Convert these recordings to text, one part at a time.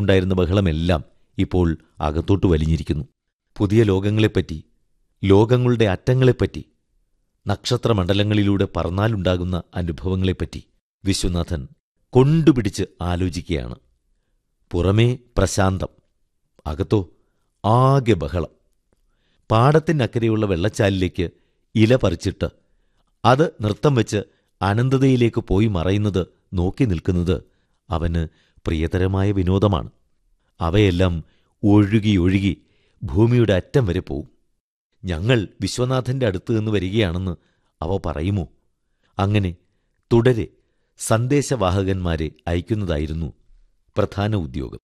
പുറമേയുണ്ടായിരുന്ന ബഹളമെല്ലാം ഇപ്പോൾ അകത്തോട്ട് വലിഞ്ഞിരിക്കുന്നു പുതിയ ലോകങ്ങളെപ്പറ്റി ലോകങ്ങളുടെ അറ്റങ്ങളെപ്പറ്റി നക്ഷത്രമണ്ഡലങ്ങളിലൂടെ പറന്നാലുണ്ടാകുന്ന അനുഭവങ്ങളെപ്പറ്റി വിശ്വനാഥൻ കൊണ്ടുപിടിച്ച് ആലോചിക്കുകയാണ് പുറമേ പ്രശാന്തം അകത്തോ ആകെ ബഹളം പാടത്തിനക്കരെയുള്ള വെള്ളച്ചാലിലേക്ക് ഇല പറിച്ചിട്ട് അത് നൃത്തം വെച്ച് അനന്തതയിലേക്ക് പോയി മറയുന്നത് നോക്കി നിൽക്കുന്നത് അവന് പ്രിയതരമായ വിനോദമാണ് അവയെല്ലാം ഒഴുകി ഒഴുകി ഭൂമിയുടെ അറ്റം വരെ പോവും ഞങ്ങൾ വിശ്വനാഥന്റെ അടുത്ത് നിന്ന് വരികയാണെന്ന് അവ പറയുമോ അങ്ങനെ തുടരെ സന്ദേശവാഹകന്മാരെ അയക്കുന്നതായിരുന്നു പ്രധാന ഉദ്യോഗം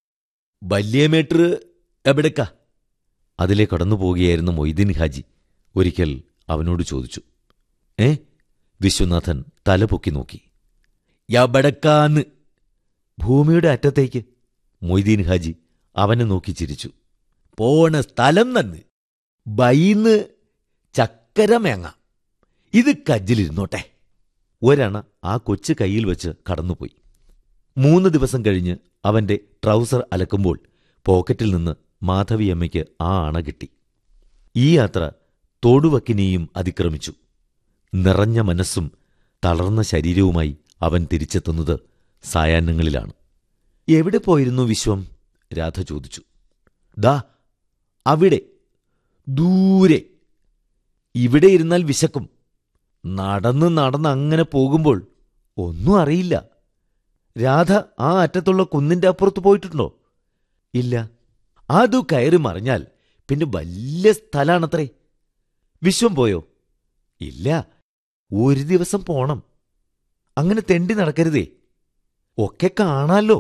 വല്യമേട്ടർ എവിടക്ക അതിലെ കടന്നു പോവുകയായിരുന്ന മൊയ്തീൻ ഹാജി ഒരിക്കൽ അവനോട് ചോദിച്ചു ഏ വിശ്വനാഥൻ തലപൊക്കി നോക്കി എവിടക്കാന്ന് ഭൂമിയുടെ അറ്റത്തേക്ക് മൊയ്തീൻ ഹാജി അവനെ നോക്കി ചിരിച്ചു പോണ സ്ഥലം നന്ന് ബൈന്ന് ചക്കരമേങ്ങ ഇത് കജ്ജിലിരുന്നോട്ടെ ഒരണ ആ കൊച്ചു കയ്യിൽ വെച്ച് കടന്നുപോയി മൂന്ന് ദിവസം കഴിഞ്ഞ് അവന്റെ ട്രൗസർ അലക്കുമ്പോൾ പോക്കറ്റിൽ നിന്ന് മാധവിയമ്മയ്ക്ക് ആ അണ കിട്ടി ഈ യാത്ര തോടുവക്കിനെയും അതിക്രമിച്ചു നിറഞ്ഞ മനസ്സും തളർന്ന ശരീരവുമായി അവൻ തിരിച്ചെത്തുന്നത് സായാഹ്നങ്ങളിലാണ് എവിടെ പോയിരുന്നു വിശ്വം രാധ ചോദിച്ചു ദാ അവിടെ ദൂരെ ഇവിടെ ഇരുന്നാൽ വിശക്കും നടന്ന് നടന്ന് അങ്ങനെ പോകുമ്പോൾ ഒന്നും അറിയില്ല രാധ ആ അറ്റത്തുള്ള കുന്നിന്റെ അപ്പുറത്ത് പോയിട്ടുണ്ടോ ഇല്ല അതു കയറി മറിഞ്ഞാൽ പിന്നെ വലിയ സ്ഥലാണത്രേ വിശ്വം പോയോ ഇല്ല ഒരു ദിവസം പോണം അങ്ങനെ തെണ്ടി നടക്കരുതേ ഒക്കെ കാണാലോ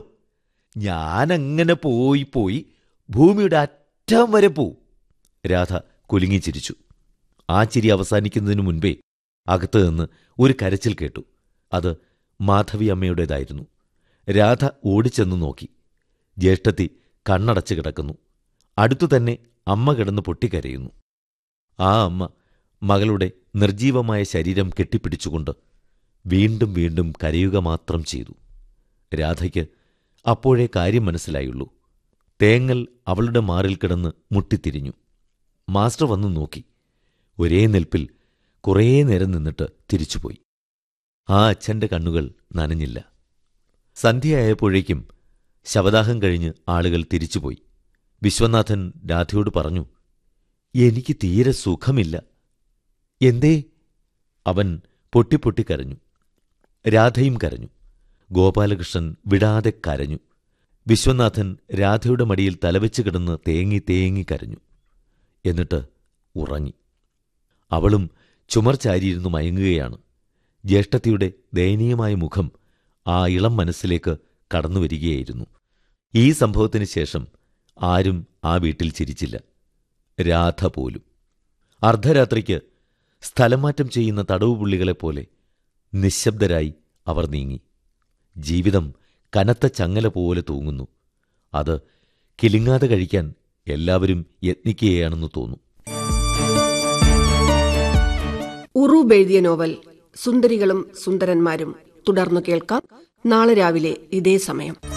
ഞാനങ്ങനെ പോയി പോയി ഭൂമിയുടെ അറ്റം വരെ പോവും രാധ കുലുങ്ങി ചിരിച്ചു ആ ചിരി അവസാനിക്കുന്നതിനു മുൻപേ അകത്ത് നിന്ന് ഒരു കരച്ചിൽ കേട്ടു അത് മാധവി അമ്മയുടേതായിരുന്നു രാധ ഓടിച്ചെന്ന് നോക്കി ജ്യേഷ്ഠത്തി കണ്ണടച്ചു കിടക്കുന്നു അടുത്തു തന്നെ അമ്മ കിടന്ന് പൊട്ടിക്കരയുന്നു ആ അമ്മ മകളുടെ നിർജീവമായ ശരീരം കെട്ടിപ്പിടിച്ചുകൊണ്ട് വീണ്ടും വീണ്ടും കരയുക മാത്രം ചെയ്തു രാധയ്ക്ക് അപ്പോഴേ കാര്യം മനസ്സിലായുള്ളൂ തേങ്ങൽ അവളുടെ മാറിൽ കിടന്ന് മുട്ടിത്തിരിഞ്ഞു മാസ്റ്റർ വന്നു നോക്കി ഒരേ നിൽപ്പിൽ കുറേ നേരം നിന്നിട്ട് തിരിച്ചുപോയി ആ അച്ഛന്റെ കണ്ണുകൾ നനഞ്ഞില്ല സന്ധ്യയായപ്പോഴേക്കും ശവദാഹം കഴിഞ്ഞ് ആളുകൾ തിരിച്ചുപോയി വിശ്വനാഥൻ രാധയോട് പറഞ്ഞു എനിക്ക് തീരെ സുഖമില്ല എന്തേ അവൻ പൊട്ടിപ്പൊട്ടി കരഞ്ഞു രാധയും കരഞ്ഞു ഗോപാലകൃഷ്ണൻ വിടാതെ കരഞ്ഞു വിശ്വനാഥൻ രാധയുടെ മടിയിൽ തലവെച്ച് കിടന്ന് തേങ്ങി തേങ്ങി കരഞ്ഞു എന്നിട്ട് ഉറങ്ങി അവളും ചുമർ ചാരിയിരുന്നു മയങ്ങുകയാണ് ജ്യേഷ്ഠത്തിയുടെ ദയനീയമായ മുഖം ആ ഇളം മനസ്സിലേക്ക് കടന്നുവരികയായിരുന്നു ഈ സംഭവത്തിന് ശേഷം ആരും ആ വീട്ടിൽ ചിരിച്ചില്ല രാധ പോലും അർദ്ധരാത്രിക്ക് സ്ഥലമാറ്റം ചെയ്യുന്ന തടവുപുള്ളികളെപ്പോലെ നിശബ്ദരായി അവർ നീങ്ങി ജീവിതം കനത്ത ചങ്ങല പോലെ തൂങ്ങുന്നു അത് കിലുങ്ങാതെ കഴിക്കാൻ എല്ലാവരും യത്നിക്കുകയാണെന്ന് തോന്നും ഉറൂബ് എഴുതിയ നോവൽ സുന്ദരികളും സുന്ദരന്മാരും തുടർന്നു കേൾക്കാം നാളെ രാവിലെ ഇതേ സമയം